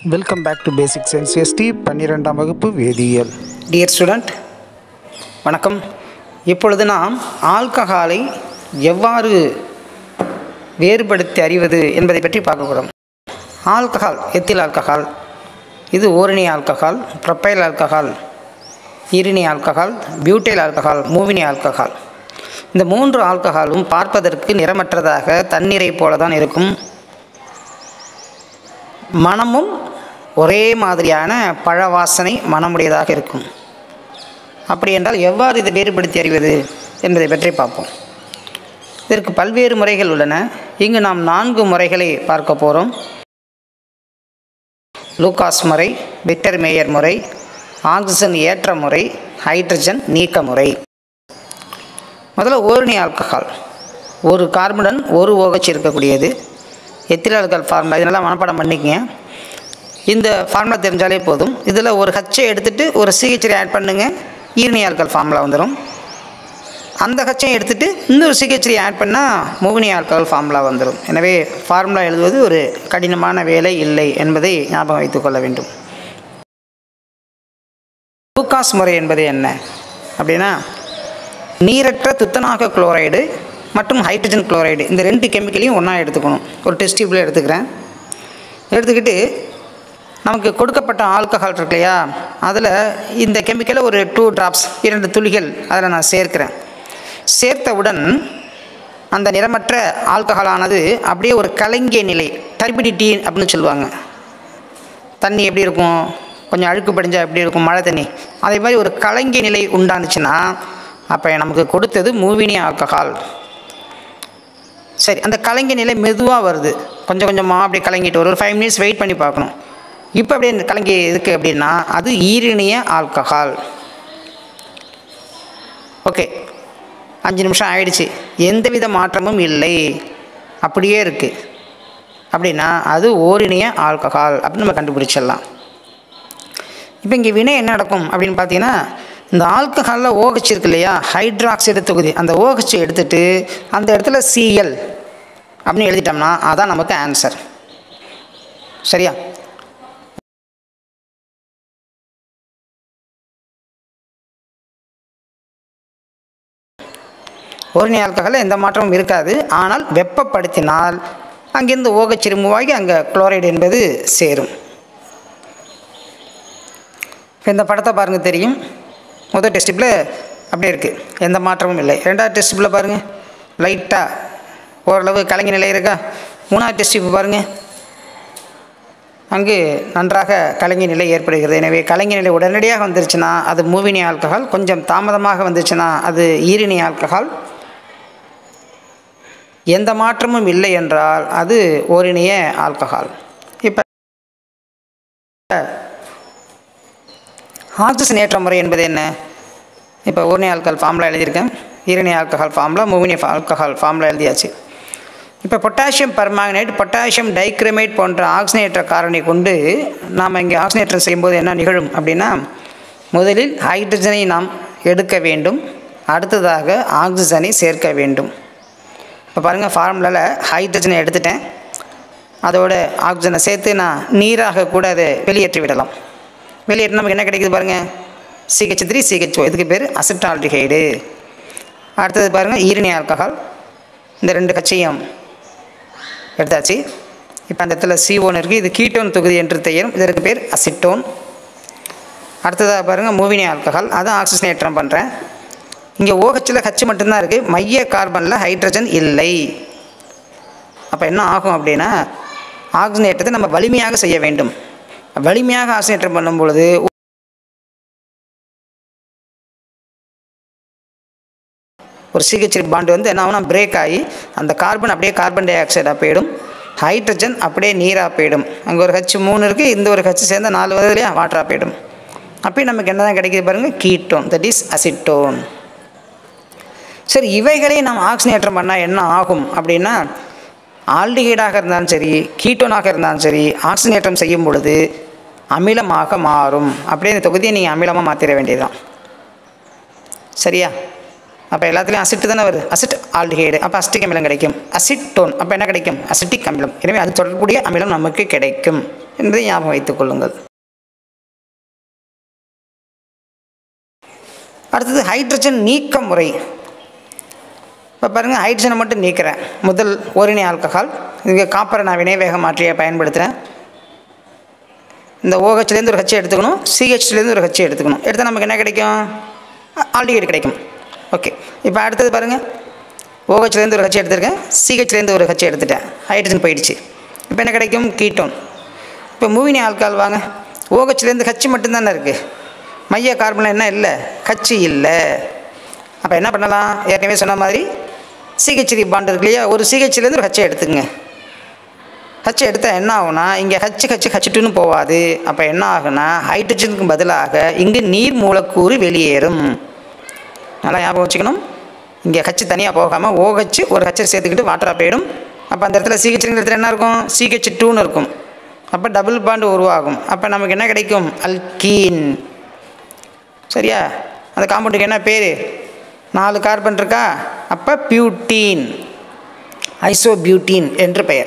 welcome back to basic science ST பன்னிரெண்டாம் வகுப்பு வேதியியல் டியர் ஸ்டூடெண்ட் வணக்கம் இப்பொழுது நாம் ஆல்கஹாலை எவ்வாறு வேறுபடுத்தி அறிவது என்பதை பற்றி பார்க்க போகிறோம் ஆல்கஹால் எத்தில் ஆல்கஹால் இது ஓரணி ஆல்கஹால் ப்ரொப்பைல் ஆல்கஹால் ஈரினி ஆல்கஹால் பியூட்டைல் ஆல்கஹால் மூவினி ஆல்கஹால் இந்த மூன்று ஆல்கஹாலும் பார்ப்பதற்கு நிறமற்றதாக தண்ணீரை போல தான் இருக்கும் மனமும் ஒரே மாதிரியான பழ வாசனை மனமுடையதாக இருக்கும் அப்படி என்றால் எவ்வாறு இதை வேறுபடுத்தி அறிவது என்பதை பற்றி பார்ப்போம் இதற்கு பல்வேறு முறைகள் உள்ளன இங்கு நாம் நான்கு முறைகளை பார்க்க போகிறோம் லூகாஸ் முறை விக்டர் மேயர் முறை ஆக்சிஜன் ஏற்ற முறை ஹைட்ரஜன் நீக்க முறை முதல்ல ஓரணி ஆல்கஹால் ஒரு கார்பனுடன் ஒரு OH இருக்கக்கூடியது எத்தில் ஆல்கஹால் ஃபார்முலா இதெல்லாம் மனப்பாடம் பண்ணிக்கங்க இந்த ஃபார்முலா தெரிஞ்சாலே போதும் இதில் ஒரு ஹச்சை எடுத்துகிட்டு ஒரு சிஹெச்ரி ஆட் பண்ணுங்க ஈரணி ஆல்கஹால் ஃபார்முலா வந்துடும் அந்த ஹச்சையும் எடுத்துகிட்டு இன்னொரு சிஹெச்ரி ஆட் பண்ணால் மூவினி ஆல்கஹால் ஃபார்முலா வந்துடும் எனவே ஃபார்முலா எழுதுவது ஒரு கடினமான வேலை இல்லை என்பதை ஞாபகம் வைத்துக்கொள்ள வேண்டும் லூகாஸ் முறை என்பது என்ன அப்படின்னா நீரற்ற துத்தநாக குளோரைடு மற்றும் ஹைட்ரஜன் குளோரைடு இந்த ரெண்டு கெமிக்கலையும் ஒன்றா எடுத்துக்கணும் ஒரு டெஸ்ட் டியூப்பில் எடுத்துக்கிறேன் எடுத்துக்கிட்டு நமக்கு கொடுக்கப்பட்ட ஆல்கஹால் இருக்கு இல்லையா அதில் இந்த கெமிக்கலை ஒரு டூ ட்ராப்ஸ் இரண்டு துளிகள் அதில் நான் சேர்க்கிறேன் சேர்த்தவுடன் அந்த நிறமற்ற ஆல்கஹாலானது அப்படியே ஒரு கலங்கிய நிலை டர்பிடிட்டி அப்படின்னு சொல்லுவாங்க தண்ணி எப்படி இருக்கும் கொஞ்சம் அழுக்கு படிஞ்சா எப்படி இருக்கும் மழை தண்ணி அதே மாதிரி ஒரு கலங்கிய நிலை உண்டானுச்சுன்னா அப்போ நமக்கு கொடுத்தது மூவினி ஆல்கஹால் சரி அந்த கலங்கிய நிலை மெதுவாக வருது கொஞ்சம் கொஞ்சமாக அப்படியே கலங்கிட்டு வரும் ஒரு ஃபைவ் மினிட்ஸ் வெயிட் பண்ணி பார்க்கணும் இப்போ அப்படியே கலங்கி இருக்குது அப்படின்னா அது ஈரினிய ஆல்கஹால் ஓகே அஞ்சு நிமிஷம் ஆயிடுச்சு எந்தவித மாற்றமும் இல்லை அப்படியே இருக்குது அப்படின்னா அது ஓரினிய ஆல்கஹால் அப்படின்னு நம்ம கண்டுபிடிச்சிடலாம் இப்போ இங்கே வினை என்ன நடக்கும் அப்படின்னு பார்த்தீங்கன்னா இந்த ஆல்கஹாலில் ஓஹச் இருக்கு இல்லையா ஹைட்ராக்சைடு தொகுதி அந்த ஓஹச் எடுத்துட்டு அந்த இடத்துல சிஎல் அப்படின்னு எழுதிட்டோம்னா அதான் நமக்கு ஆன்சர் சரியா ஓரணி ஆல்கஹாலில் எந்த மாற்றமும் இருக்காது ஆனால் வெப்பப்படுத்தினால் அங்கேருந்து ஓகச் ரிமூவ் ஆகி அங்கே குளோரைடு என்பது சேரும் இப்போ இந்த படத்தை பாருங்கள் தெரியும் முதல் டெஸ்டிப்பில் அப்படியே இருக்குது எந்த மாற்றமும் இல்லை ரெண்டாவது டெஸ்டிப்பில் பாருங்கள் லைட்டாக ஓரளவு கலங்கி நிலை இருக்கா மூணாவது டெஸ்டிப்பு பாருங்கள் அங்கு நன்றாக கலங்கி நிலை ஏற்படுகிறது எனவே கலங்கி நிலை உடனடியாக வந்துருச்சுன்னா அது மூவினி ஆல்கஹால் கொஞ்சம் தாமதமாக வந்துச்சுன்னா அது ஈரினி ஆல்கஹால் எந்த மாற்றமும் இல்லை என்றால் அது ஓரினிய ஆல்கஹால் இப்போ ஆக்சிஜன் ஏற்ற முறை என்பது என்ன இப்போ ஓர்னி ஆல்கஹால் ஃபார்முலா எழுதியிருக்கேன் ஈரணி ஆல்கஹால் ஃபார்முலா மூவினி ஆல்கஹால் ஃபார்முலா எழுதியாச்சு இப்போ பொட்டாசியம் பர்மாங்கனேட் பொட்டாசியம் டைக்ரமேட் போன்ற ஆக்சினேற்ற காரணி கொண்டு நாம் இங்கே ஆக்சினேற்றம் செய்யும்போது என்ன நிகழும் அப்படின்னா முதலில் ஹைட்ரஜனை நாம் எடுக்க வேண்டும் அடுத்ததாக ஆக்சிஜனை சேர்க்க வேண்டும் இப்போ பாருங்கள் ஃபார்முலாவில் ஹைட்ரஜனை எடுத்துட்டேன் அதோட ஆக்சிஜனை சேர்த்து நான் நீராக கூட அதை வெளியேற்றி விடலாம் வெளியேற்றி நமக்கு என்ன கிடைக்குது பாருங்கள் சிஹெச் த்ரீ சிஹெச்ஓ இதுக்கு பேர் அசிட்டால்டிஹைடு அடுத்தது பாருங்கள் ஈரணி ஆல்கஹால் இந்த ரெண்டு கட்சியும் எடுத்தாச்சு இப்போ அந்த இடத்துல சிஓன் இருக்குது இது கீட்டோன் தொகுதி என்று தெரியும் இதற்கு பேர் அசிட்டோன் அடுத்ததாக பாருங்கள் மூவினி ஆல்கஹால் அதான் ஆக்சிஜனேற்றம் பண்ணுறேன் இங்கே ஓஹச்சில் ஹச் மட்டும்தான் இருக்குது மைய கார்பனில் ஹைட்ரஜன் இல்லை அப்போ என்ன ஆகும் அப்படின்னா ஆக்சிஜனேற்றத்தை நம்ம வலிமையாக செய்ய வேண்டும் வலிமையாக ஆக்சிஜனேற்றம் பண்ணும் பொழுது ஒரு சிகிச்சை பாண்டு வந்து என்ன ஆகும்னா பிரேக் ஆகி அந்த கார்பன் அப்படியே கார்பன் டை ஆக்சைடாக போயிடும் ஹைட்ரஜன் அப்படியே நீராக போயிடும் அங்கே ஒரு ஹச் மூணு இருக்குது இந்த ஒரு ஹச் சேர்ந்து நாலு வருது இல்லையா வாட்டராக போயிடும் அப்பயும் நமக்கு என்ன தான் கிடைக்கிது பாருங்கள் கீட்டோன் தட் இஸ் அசிட்டோன் சரி இவைகளை நாம் ஆக்சினேற்றம் பண்ணால் என்ன ஆகும் அப்படின்னா ஆல்டிஹைடாக இருந்தாலும் சரி கீட்டோனாக இருந்தாலும் சரி ஆக்சினேற்றம் செய்யும் பொழுது அமிலமாக மாறும் அப்படியே இந்த தொகுதியை நீங்கள் அமிலமாக மாற்றிட வேண்டியதுதான் சரியா அப்போ எல்லாத்துலேயும் அசிட்டு தானே வருது அசிட் ஆல்டிஹைடு அப்போ அசிட்டிக் அமிலம் கிடைக்கும் அசிட்டோன் அப்போ என்ன கிடைக்கும் அசிட்டிக் அமிலம் எனவே அது தொடர்புடைய அமிலம் நமக்கு கிடைக்கும் என்பதை ஞாபகம் வைத்துக் கொள்ளுங்கள் அடுத்தது ஹைட்ரஜன் நீக்க முறை இப்போ பாருங்கள் ஹைட்ரஜனை மட்டும் நீக்கிறேன் முதல் ஓரினை ஆல்கஹால் இங்கே காப்பரை நான் வினைவேக மாற்றியை பயன்படுத்துகிறேன் இந்த ஓஹெச்லேருந்து ஒரு ஹச்சு எடுத்துக்கணும் சிஹெச்லேருந்து ஒரு ஹச்சு எடுத்துக்கணும் எடுத்தால் நமக்கு என்ன கிடைக்கும் ஆல்டிகேட் கிடைக்கும் ஓகே இப்போ அடுத்தது பாருங்கள் ஓஹெச்லேருந்து ஒரு ஹச்சு எடுத்திருக்கேன் சிஹெச்லேருந்து ஒரு ஹச்சு எடுத்துட்டேன் ஹைட்ரஜன் போயிடுச்சு இப்போ என்ன கிடைக்கும் கீட்டோன் இப்போ மூவினி ஆல்கால் வாங்க ஓஹெச்லேருந்து ஹச்சு மட்டும்தானே இருக்குது மைய கார்பனில் என்ன இல்லை ஹச்சு இல்லை அப்போ என்ன பண்ணலாம் ஏற்கனவே சொன்ன மாதிரி சிஹெச்டி பாண்ட் இருக்கு இல்லையா ஒரு சிஹெச்லேருந்து ஒரு ஹச்சை எடுத்துங்க ஹச் எடுத்தால் என்ன ஆகும்னா இங்கே ஹச் ஹச் ஹச் டூன்னு போகாது அப்போ என்ன ஆகுனா ஹைட்ரஜனுக்கு பதிலாக இங்கு நீர் மூலக்கூறு வெளியேறும் நல்லா ஞாபகம் வச்சுக்கணும் இங்கே ஹச் தனியாக போகாமல் ஓஹச் ஒரு ஹச்சை சேர்த்துக்கிட்டு வாட்டராக போயிடும் அப்போ அந்த இடத்துல சிஹெச்ங்கிற இடத்துல என்ன இருக்கும் சிஹெச் டூன்னு இருக்கும் அப்போ டபுள் பாண்டு உருவாகும் அப்போ நமக்கு என்ன கிடைக்கும் அல்கீன் சரியா அந்த காம்பவுண்டுக்கு என்ன பேர் நாலு கார்பன் இருக்கா அப்போ பியூட்டீன் ஐசோபியூட்டீன் என்று பெயர்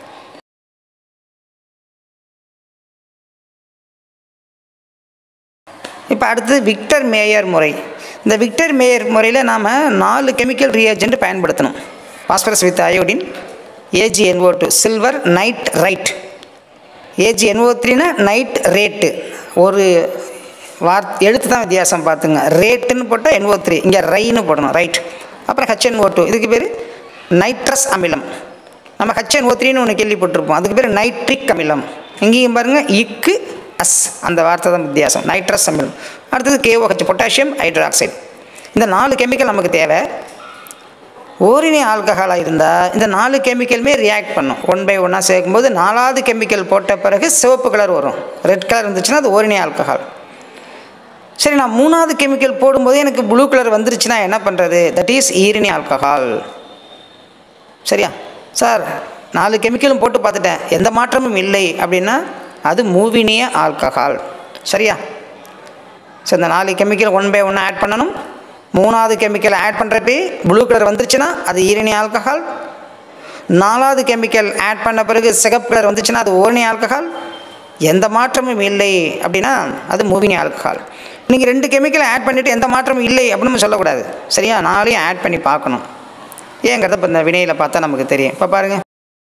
இப்போ அடுத்தது விக்டர் மேயர் முறை இந்த விக்டர் மேயர் முறையில் நாம் நாலு கெமிக்கல் ரியேஜென்ட் பயன்படுத்தணும் phosphorus with iodine A G N O two silver nitrite A G N O த்ரீனா நைட் ரேட்டு ஒரு வார் எழுத்து தான் வித்தியாசம் பார்த்துங்க ரேட்டுன்னு போட்டால் என்ஓ த்ரீ இங்கே ரைன்னு போடணும் ரைட் அப்புறம் ஹெச்என்ஓ டூ இதுக்கு பேர் நைட்ரஸ் அமிலம் நம்ம ஹெச்என்ஓ த்ரீன்னு ஒன்று கேள்விப்பட்டிருப்போம் அதுக்கு பேர் நைட்ரிக் அமிலம் இங்கேயும் பாருங்கள் இக்கு அஸ் அந்த வார்த்தை தான் வித்தியாசம் நைட்ரஸ் அமிலம் அடுத்தது கேஓஹெச் பொட்டாசியம் ஹைட்ராக்சைடு இந்த நாலு கெமிக்கல் நமக்கு தேவை ஓரினை ஆல்கஹாலாக இருந்தால் இந்த நாலு கெமிக்கலுமே ரியாக்ட் பண்ணும் ஒன் பை ஒன்னாக சேர்க்கும்போது நாலாவது கெமிக்கல் போட்ட பிறகு சிவப்பு கலர் வரும் ரெட் கலர் இருந்துச்சுன்னா அது ஓரினை ஆல்கஹால் சரி நான் மூணாவது கெமிக்கல் போடும்போது எனக்கு ப்ளூ கலர் வந்துருச்சுன்னா என்ன பண்ணுறது தட் இஸ் ஈரினி ஆல்கஹால் சரியா சார் நாலு கெமிக்கலும் போட்டு பார்த்துட்டேன் எந்த மாற்றமும் இல்லை அப்படின்னா அது மூவினிய ஆல்கஹால் சரியா ஸோ இந்த நாலு கெமிக்கல் ஒன் பை ஒன்று ஆட் பண்ணணும் மூணாவது கெமிக்கல் ஆட் பண்ணுறப்பே ப்ளூ கலர் வந்துருச்சுன்னா அது ஈரணி ஆல்கஹால் நாலாவது கெமிக்கல் ஆட் பண்ண பிறகு சிகப்பு கலர் வந்துச்சுன்னா அது ஓரணி ஆல்கஹால் எந்த மாற்றமும் இல்லை அப்படின்னா அது மூவினி ஆல்கஹால் நீங்கள் ரெண்டு கெமிக்கலை ஆட் பண்ணிவிட்டு எந்த மாற்றமும் இல்லை அப்படின்னு நம்ம சொல்லக்கூடாது சரியா நாளையும் ஆட் பண்ணி பார்க்கணும் ஏங்கிறத இப்போ இந்த வினையில் பார்த்தா நமக்கு தெரியும் இப்போ பாருங்கள்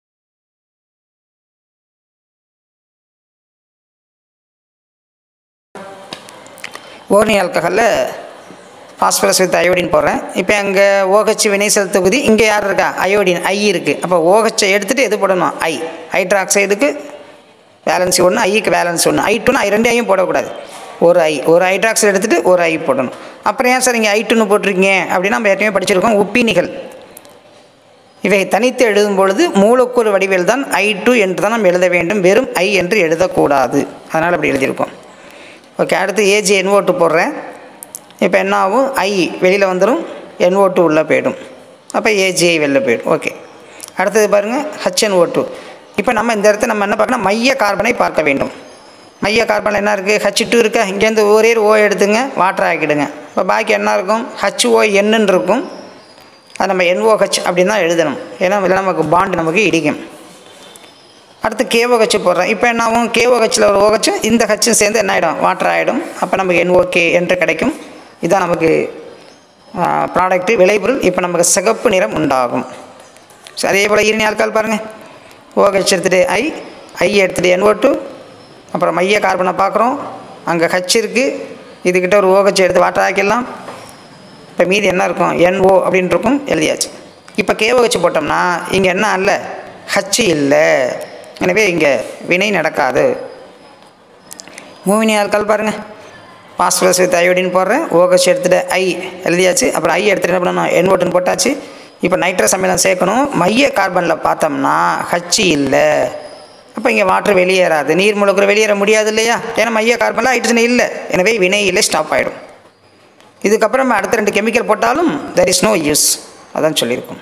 ஓர்னி ஆல்கஹாலில் பாஸ்பரஸ் வித் அயோடின் போடுறேன் இப்போ அங்கே ஓஹெச் வினைசல் தொகுதி இங்கே யார் இருக்கா அயோடின் ஐ இருக்குது அப்போ ஓஹெச்சை எடுத்துகிட்டு எது போடணும் ஐ ஹைட்ராக்சைடுக்கு பேலன்ஸ் ஒன்று ஐக்கு பேலன்ஸ் ஒன்று ஐ டூன்னு ஐ ரெண்டு ஐயும் போடக்கூடாது ஒரு ஐ ஒரு ஹைட்ராக்சைடு எடுத்துகிட்டு ஒரு ஐ போடணும் அப்புறம் ஏன் சார் இங்கே ஐ டூன்னு போட்டிருக்கீங்க அப்படின்னா நம்ம ஏற்கனவே படிச்சிருக்கோம் உப்பினிகள் இவை தனித்து எழுதும் பொழுது மூலக்கூறு வடிவில் தான் ஐ டூ என்று தான் நம்ம எழுத வேண்டும் வெறும் ஐ என்று எழுதக்கூடாது அதனால் அப்படி எழுதியிருக்கோம் ஓகே அடுத்து ஏஜி என்ஓ டூ போடுறேன் இப்போ என்ன ஆகும் ஐ வெளியில் வந்துடும் என்ஓ டூ உள்ளே போயிடும் அப்போ ஏஜிஐ வெளில போயிடும் ஓகே அடுத்தது பாருங்கள் ஹச்என்ஓ டூ இப்போ நம்ம இந்த இடத்துல நம்ம என்ன பார்க்கணும் மைய கார்பனை பார்க்க வேண்டும் மைய கார்பனில் என்ன இருக்குது ஹச் டூ இருக்கா இங்கேருந்து ஒரே ஓ எடுத்துங்க வாட்டர் ஆக்கிடுங்க இப்போ பாக்கி என்ன இருக்கும் ஹச் ஓ என்னன்னு இருக்கும் அது நம்ம என்ஓஹெச் அப்படின்னு தான் எழுதணும் ஏன்னா இல்லை நமக்கு பாண்டு நமக்கு இடிக்கும் அடுத்து கேஓஹெச் போடுறேன் இப்போ என்ன ஆகும் கேஓஹெச்சில் ஒரு ஓஹெச்சும் இந்த ஹச்சும் சேர்ந்து என்ன ஆகிடும் வாட்டர் ஆகிடும் அப்போ நமக்கு என்ஓகே என்று கிடைக்கும் இதான் நமக்கு ப்ராடக்ட்டு விளைபொருள் இப்போ நமக்கு சிகப்பு நிறம் உண்டாகும் சரி அதே போல் ஈரணி ஆட்கள் பாருங்கள் ஓஹெச் எடுத்துகிட்டு ஐ ஐ எடுத்துகிட்டு என்ஓ டூ அப்புறம் மைய கார்பனை பார்க்குறோம் அங்கே ஹச் இருக்குது இதுக்கிட்ட ஒரு ஓஹெச் எடுத்து வாட்டர் ஆக்கிடலாம் இப்போ மீதி என்ன இருக்கும் என்ஓ அப்படின்னு இருக்கும் எழுதியாச்சு இப்போ கேஓஹெச் போட்டோம்னா இங்கே என்ன இல்லை ஹச் இல்லை எனவே இங்கே வினை நடக்காது மூவினி ஆட்கள் பாருங்கள் பாஸ்பரஸ் வித் அயோடின் போடுறேன் ஓகஸ் எடுத்துகிட்டு ஐ எழுதியாச்சு அப்புறம் ஐ எடுத்துகிட்டு என்ன பண்ணணும் என்ஓட்டுன்னு போட்டாச்சு இப்போ நைட்ரஸ் அமிலம் சேர்க்கணும் மைய கார்பனில் பார்த்தோம்னா ஹச் இல்லை அப்போ இங்கே வாட்டர் வெளியேறாது நீர் மூலக்கூறு வெளியேற முடியாது இல்லையா ஏன்னா மைய கார்பனில் ஹைட்ரஜன் இல்லை எனவே வினையில் ஸ்டாப் ஆகிடும் இதுக்கப்புறம் அடுத்த ரெண்டு கெமிக்கல் போட்டாலும் தெர் இஸ் நோ யூஸ் அதான் சொல்லியிருக்கோம்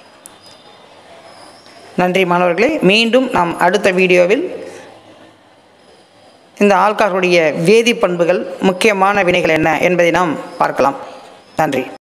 நன்றி மாணவர்களே மீண்டும் நாம் அடுத்த வீடியோவில் இந்த ஆல்கார்களுடைய வேதிப்பண்புகள் முக்கியமான வினைகள் என்ன என்பதை நாம் பார்க்கலாம் நன்றி